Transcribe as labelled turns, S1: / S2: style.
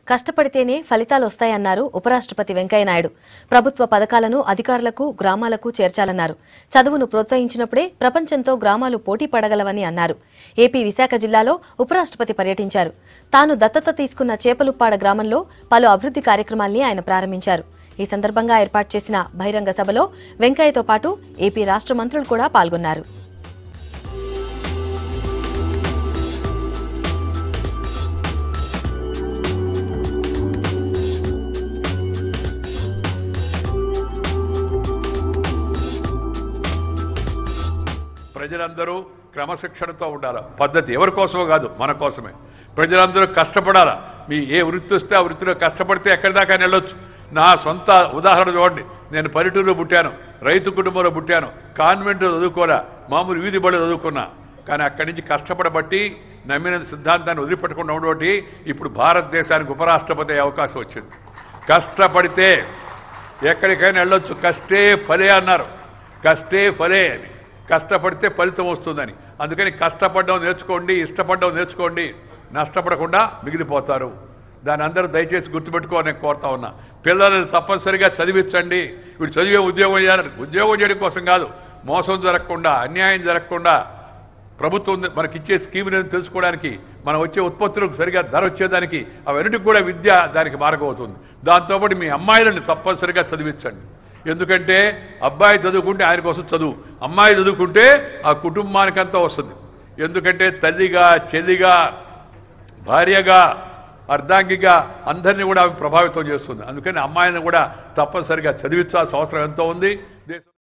S1: కష్టపడితేనే ఫలితాలు వస్తాయన్నారు ఉపరాష్ట్రపతి వెంకయ్యనాయుడు ప్రభుత్వ పథకాలను అధికారులకు గ్రామాలకు చేర్చాలన్నారు చదువును ప్రోత్సహించినప్పుడే ప్రపంచంతో గ్రామాలు పోటీ పడగలవని అన్నారు ఏపీ విశాఖ జిల్లాలో ఉపరాష్ట్రపతి పర్యటించారు తాను దత్తత తీసుకున్న చేపలుప్పాడ గ్రామంలో పలు అభివృద్ధి కార్యక్రమాల్ని ఆయన ప్రారంభించారు ఈ సందర్భంగా ఏర్పాటు చేసిన బహిరంగ సభలో వెంకయ్యతో పాటు ఏపీ రాష్ట్ర మంత్రులు కూడా పాల్గొన్నారు
S2: ప్రజలందరూ క్రమశిక్షణతో ఉండాలి పద్ధతి ఎవరి కోసమో కాదు మన కోసమే ప్రజలందరూ కష్టపడాలా మీ ఏ వృత్తి వస్తే ఆ వృత్తిలో కష్టపడితే ఎక్కడి దాకా వెళ్ళొచ్చు నా సొంత ఉదాహరణ చూడండి నేను పల్లెటూరులో పుట్టాను రైతు కుటుంబంలో పుట్టాను కాన్వెంట్లో చదువుకోరా మామూలు వీధి బడి చదువుకున్నా కానీ అక్కడి నుంచి కష్టపడబట్టి నమ్మిన సిద్ధాంతాన్ని వదిలిపెట్టకుండా ఉండబట్టి ఇప్పుడు భారతదేశానికి ఉపరాష్ట్రపతి అయ్యే అవకాశం వచ్చింది కష్టపడితే ఎక్కడికైనా వెళ్ళొచ్చు కష్టే ఫలే అన్నారు కష్టే ఫలే అని కష్టపడితే ఫలితం వస్తుందని అందుకని కష్టపడడం నేర్చుకోండి ఇష్టపడడం నేర్చుకోండి నష్టపడకుండా మిగిలిపోతారు దాని అందరూ దయచేసి గుర్తుపెట్టుకోవాలని కోరుతా ఉన్నా పిల్లల్ని తప్పనిసరిగా చదివించండి వీడు చదివే ఉద్యోగం చేయాలి ఉద్యోగం చేయడం కోసం కాదు మోసం జరగకుండా అన్యాయం జరగకుండా ప్రభుత్వం మనకి ఇచ్చే స్కీములను తెలుసుకోవడానికి మనం వచ్చే ఉత్పత్తులకు సరిగా ధర వచ్చేదానికి అవన్నిటికి కూడా విద్య దానికి మార్గం అవుతుంది దాంతోపాటు మీ అమ్మాయిలను తప్పనిసరిగా చదివించండి ఎందుకంటే అబ్బాయి చదువుకుంటే ఆయన కోసం చదువు అమ్మాయి చదువుకుంటే ఆ కుటుంబానికంతా వస్తుంది ఎందుకంటే తల్లిగా చెల్లిగా భార్యగా అర్ధాంగిగా అందరినీ కూడా ఆమె ప్రభావితం చేస్తుంది అందుకని అమ్మాయిని కూడా తప్పనిసరిగా చదివించాల్సిన అవసరం ఎంతో ఉంది దేశం